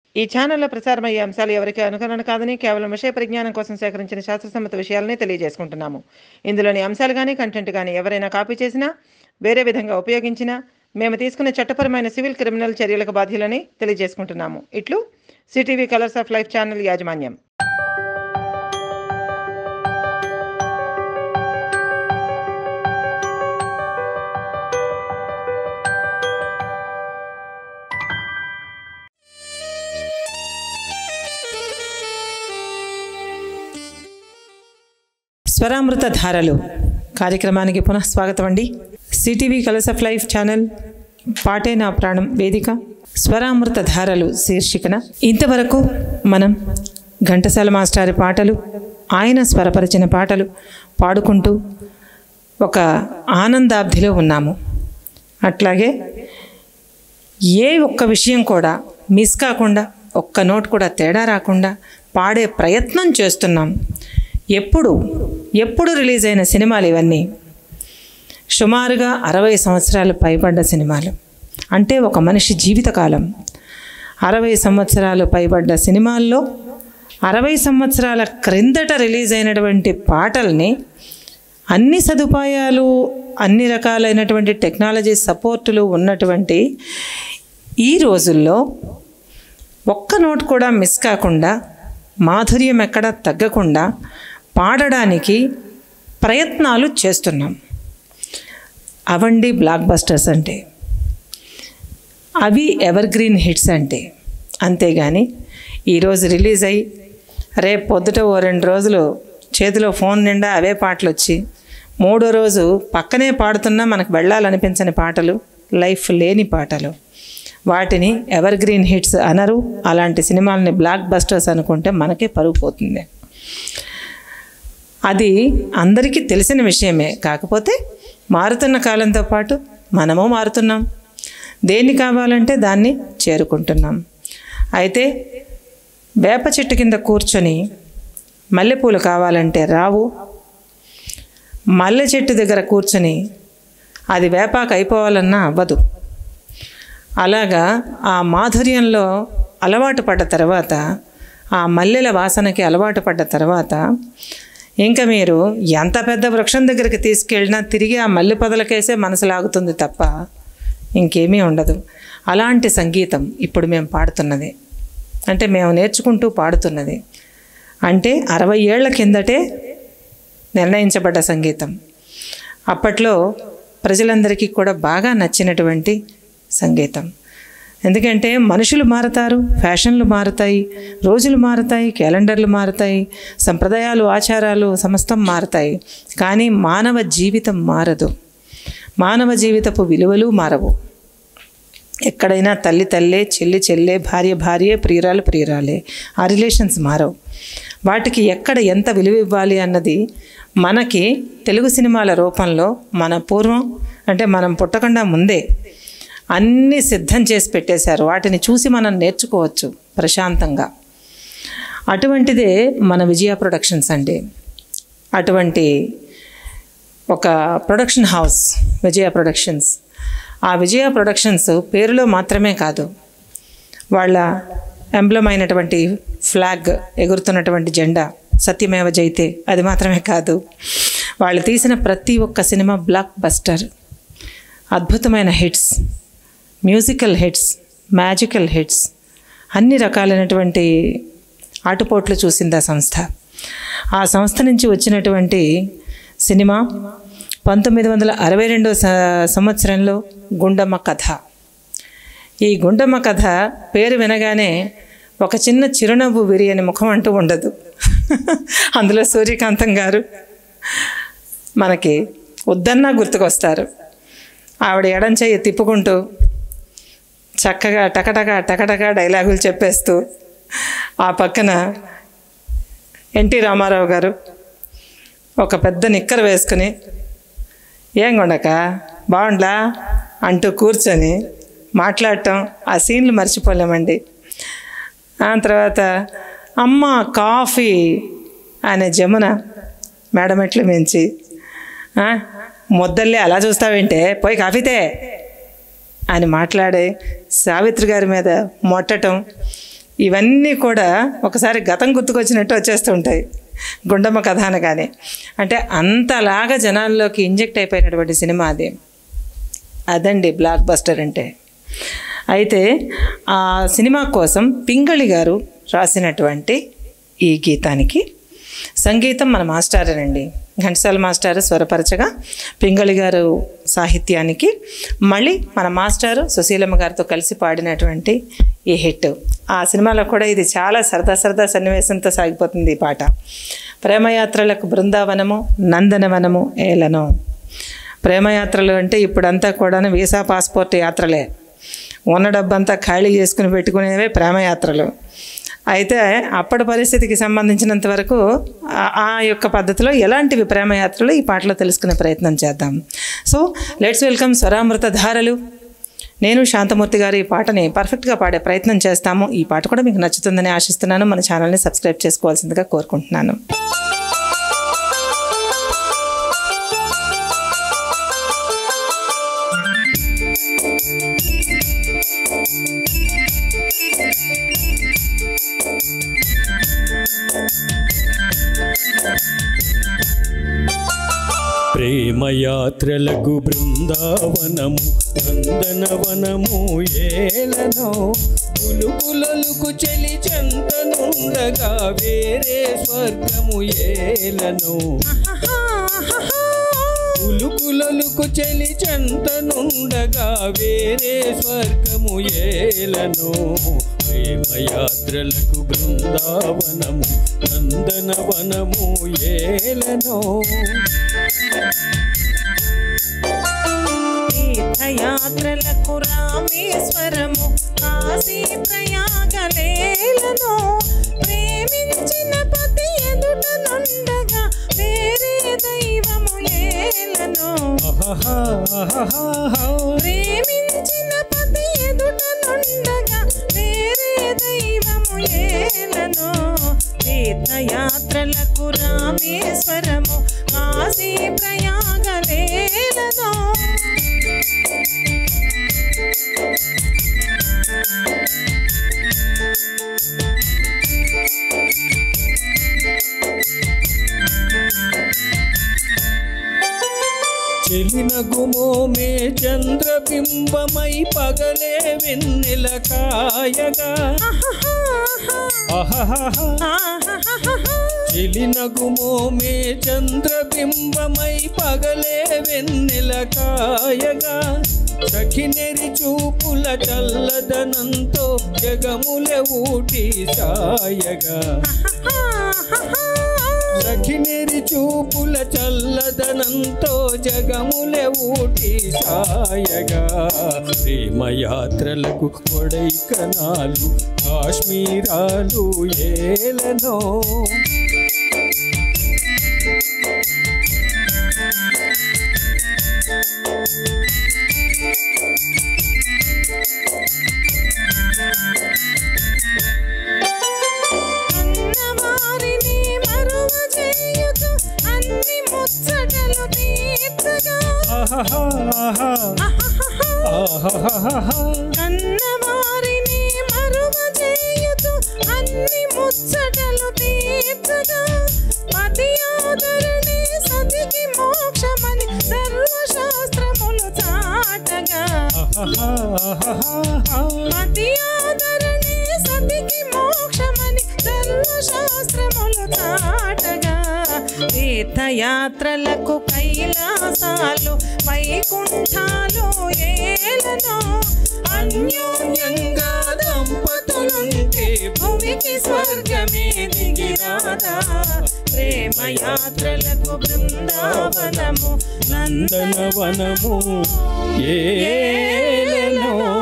ఈ ఛానల్లో ప్రసారమయ్యే అంశాలు ఎవరికి అనుకరణ కాదని కేవలం విషయ పరిజ్ఞానం కోసం సేకరించిన శాస్త్రసమ్మత విషయాలనే తెలియజేసుకుంటున్నాము ఇందులోని అంశాలు కానీ కంటెంట్ కానీ ఎవరైనా కాపీ చేసినా వేరే విధంగా ఉపయోగించినా మేము తీసుకున్న చట్టపరమైన సివిల్ క్రిమినల్ చర్యలకు బాధ్యులని తెలియజేసుకుంటున్నాము ఇట్లు CTV colours of life channel యాజమాన్యం స్వరామృత ధారలు కార్యక్రమానికి పునః స్వాగతం అండి CTV colours of life channel పాటే నా ప్రాణం వేదిక స్వరామృత ధారలు శీర్షికన ఇంతవరకు మనం ఘంటసాల మాస్టారి పాటలు ఆయన స్వరపరిచిన పాటలు పాడుకుంటూ ఒక ఆనందాబ్ధిలో ఉన్నాము అట్లాగే ఏ ఒక్క విషయం కూడా మిస్ కాకుండా ఒక్క నోట్ కూడా తేడా రాకుండా పాడే ప్రయత్నం చేస్తున్నాం ఎప్పుడు ఎప్పుడు రిలీజ్ అయిన సినిమాలు ఇవన్నీ సుమారుగా అరవై సంవత్సరాలు పైబడ్డ సినిమాలు అంటే ఒక మనిషి జీవితకాలం అరవై సంవత్సరాలు పైబడ్డ సినిమాల్లో అరవై సంవత్సరాల క్రిందట రిలీజ్ అయినటువంటి పాటల్ని అన్ని సదుపాయాలు అన్ని రకాలైనటువంటి టెక్నాలజీ సపోర్టులు ఉన్నటువంటి ఈ రోజుల్లో ఒక్క నోట్ కూడా మిస్ కాకుండా మాధుర్యం ఎక్కడ తగ్గకుండా పాడడానికి ప్రయత్నాలు చేస్తున్నాం అవండి బ్లాక్ బస్టర్స్ అంటే అవి ఎవర్ గ్రీన్ హిట్స్ అంటే అంతేగాని ఈరోజు రిలీజ్ అయ్యి రేపు పొద్దుట ఓ రెండు రోజులు చేతిలో ఫోన్ నిండా అవే పాటలు వచ్చి మూడో రోజు పక్కనే పాడుతున్నా మనకు వెళ్ళాలనిపించని పాటలు లైఫ్ లేని పాటలు వాటిని ఎవర్ గ్రీన్ హిట్స్ అనరు అలాంటి సినిమాలని బ్లాక్ బస్టర్స్ అనుకుంటే మనకే పరుగు పోతుంది అది అందరికీ తెలిసిన విషయమే కాకపోతే మారుతున్న కాలంతో పాటు మనము మారుతున్నాం దేన్ని కావాలంటే దాన్ని చేరుకుంటున్నాం అయితే వేప చెట్టు కింద కూర్చొని మల్లెపూలు కావాలంటే రావు మల్లె చెట్టు దగ్గర కూర్చొని అది వేపాకు అయిపోవాలన్నా అవ్వదు అలాగా ఆ మాధుర్యంలో అలవాటు పడ్డ తర్వాత ఆ మల్లెల వాసనకి అలవాటు పడ్డ తర్వాత ఇంకా మీరు ఎంత పెద్ద వృక్షం దగ్గరికి తీసుకెళ్ళినా తిరిగి ఆ మల్లె పొదలకేసే మనసు లాగుతుంది తప్ప ఇంకేమీ ఉండదు అలాంటి సంగీతం ఇప్పుడు మేము పాడుతున్నది అంటే మేము నేర్చుకుంటూ పాడుతున్నది అంటే అరవై ఏళ్ల కిందటే నిర్ణయించబడ్డ సంగీతం అప్పట్లో ప్రజలందరికీ కూడా బాగా నచ్చినటువంటి సంగీతం ఎందుకంటే మనుషులు మారుతారు ఫ్యాషన్లు మారుతాయి రోజులు మారుతాయి క్యాలెండర్లు మారుతాయి సంప్రదాయాలు ఆచారాలు సమస్తం మారుతాయి కానీ మానవ జీవితం మారదు మానవ జీవితపు విలువలు మారవు ఎక్కడైనా తల్లి తల్లే చెల్లి చెల్లే భార్య భార్యే ప్రియురాలు ప్రియురాలే ఆ రిలేషన్స్ మారవు వాటికి ఎక్కడ ఎంత విలువ ఇవ్వాలి అన్నది మనకి తెలుగు సినిమాల రూపంలో మన పూర్వం అంటే మనం పుట్టకుండా ముందే అన్నీ సిద్ధం చేసి పెట్టేశారు వాటిని చూసి మనం నేర్చుకోవచ్చు ప్రశాంతంగా అటువంటిదే మన విజయ ప్రొడక్షన్స్ అండి అటువంటి ఒక ప్రొడక్షన్ హౌస్ విజయ ప్రొడక్షన్స్ ఆ విజయ ప్రొడక్షన్స్ పేరులో మాత్రమే కాదు వాళ్ళ ఎంబ్లం అయినటువంటి ఫ్లాగ్ ఎగురుతున్నటువంటి జెండా సత్యమేవ జైతే అది మాత్రమే కాదు వాళ్ళు తీసిన ప్రతి ఒక్క cinema block buster hits musical hits magical hits అన్ని రకాలైనటువంటి ఆటుపోట్లు చూసింది ఆ సంస్థ ఆ సంస్థ నుంచి వచ్చినటువంటి సినిమా పంతొమ్మిది వందల అరవై రెండో సంవత్సరంలో గుండమ్మ కథ ఈ గుండమ్మ కథ పేరు వినగానే ఒక చిన్న చిరునవ్వు విరియని ముఖం అంటూ ఉండదు అందులో సూర్యకాంతం గారు మనకి వద్దన్నా గుర్తుకొస్తారు ఆవిడ ఎడం చెయ్యి తిప్పుకుంటూ చక్కగా టకటక టకటక డైలాగులు చెప్పేస్తూ ఆ పక్కన ఎన్టీ రామారావు గారు ఒక పెద్ద నిక్కర వేసుకుని ఏం కొండక బాగుండ్లా అంటూ కూర్చొని మాట్లాడటం ఆ సీన్లు మర్చిపోలేమండి ఆ తర్వాత అమ్మ కాఫీ అనే జమున మేడమెట్లు మించి ముద్దల్లే అలా చూస్తావేంటే పోయి కాఫీతే అని మాట్లాడే సావిత్రి గారి మీద మొట్టటం ఇవన్నీ కూడా ఒకసారి గతం గుర్తుకొచ్చినట్టు వచ్చేస్తూ ఉంటాయి గుండమ్మ కథ అనగానే అంటే అంతలాగా జనాల్లోకి ఇంజెక్ట్ అయిపోయినటువంటి సినిమా అది అదండి బ్లాక్ బస్టర్ అంటే అయితే ఆ సినిమా కోసం పింగళి గారు రాసినటువంటి ఈ గీతానికి సంగీతం మన మాస్టారేనండి ఘంటసాల మాస్టర్ స్వరపరచగా పింగళి గారు సాహిత్యానికి మళ్ళీ మన మాస్టారు సుశీలమ్మ గారితో కలిసి పాడినటువంటి ఈ హిట్ ఆ సినిమాలో కూడా ఇది చాలా సరదా సరదా సన్నివేశంతో సాగిపోతుంది ఈ పాట ప్రేమయాత్రలకు బృందావనము నందనవనము ఏలను ప్రేమయాత్రలు అంటే ఇప్పుడంతా కూడా వీసా పాస్పోర్ట్ యాత్రలే ఉన్న డబ్బంతా ఖాళీ చేసుకుని పెట్టుకునేవే ప్రేమయాత్రలు అయితే అప్పటి పరిస్థితికి సంబంధించినంత వరకు ఆ- ఆ యొక్క పద్ధతిలో ఎలాంటివి ప్రేమయాత్రలు ఈ పాటలో తెలుసుకునే ప్రయత్నం చేద్దాం సో లెట్స్ వెల్కమ్ స్వరామృత ధారలు నేను శాంతమూర్తి గారు ఈ పాటని పర్ఫెక్ట్గా పాడే ప్రయత్నం చేస్తాము ఈ పాట కూడా మీకు నచ్చుతుందని ఆశిస్తున్నాను మన ఛానల్ని సబ్స్క్రైబ్ చేసుకోవాల్సిందిగా కోరుకుంటున్నాను ప్రేమయాత్రలకు బృందావనము నందనవనము ఏలనో పులుకులలుకు చెలి చెంతనుండగా వేరే స్వర్గము ఏలనో పులుకులలుకు చెలి చెంతనుండగా వేరే స్వర్గము ఏలనో ప్రేమయాత్రలకు బృందావనము నందనవనము ఏలనో తీర్థయాత్రలకు రామేశ్వరము కాశీ ప్రయాగలేలను ప్రేమించిన పతి ఎదుట నుండగా వేరే దైవము ఏలను ప్రేమించిన పతి ఎదుట నుండగా వేరే దైవము ఏలను తీర్థయాత్రలకు రామేశ్వరము కాశీ ప్రయాగలేలను చెలిన గుమోమే చంద్రబింబమై పగలే వెన్నెల కాయగా అహహహ. చెలిన గుమోమే చంద్రబింబమై పగలే వెన్నెల కాయగా సఖినెరి చూపుల చల్లదనంతో జగముల ఊటి సాయగా సఖినెరి చూపుల చల్లదనంతో జగముల ఊటి సాయగా ప్రేమయాత్రలకు కొడైకనాలు కాశ్మీరాలు ఏలనో అన్నవారిని మరువ చేయుచు అన్ని ముచ్చటలు తీర్చగా ఆహాహాహా. ఆహాహాహా. కన్నవారిని మరువ చేయుచు అన్ని ముచ్చటలు తీర్చగా పతి ఆదరణి సతికి మోక్షమని సర్వశాస్త్రములు చాటగా ఆహాహాహా. మతి ఆదరణి సతికి మోక్షమని సర్వశాస్త్రములు చాటగా తీర్థయాత్రలకు కైలాసాలు వైకుంఠాలు ఏలను అన్యోన్యంగా దంపతులుంటే భూమికి స్వర్గమే దిగిరాదా ప్రేమయాత్రలకు బృందావనము నందనవనము ఏలనో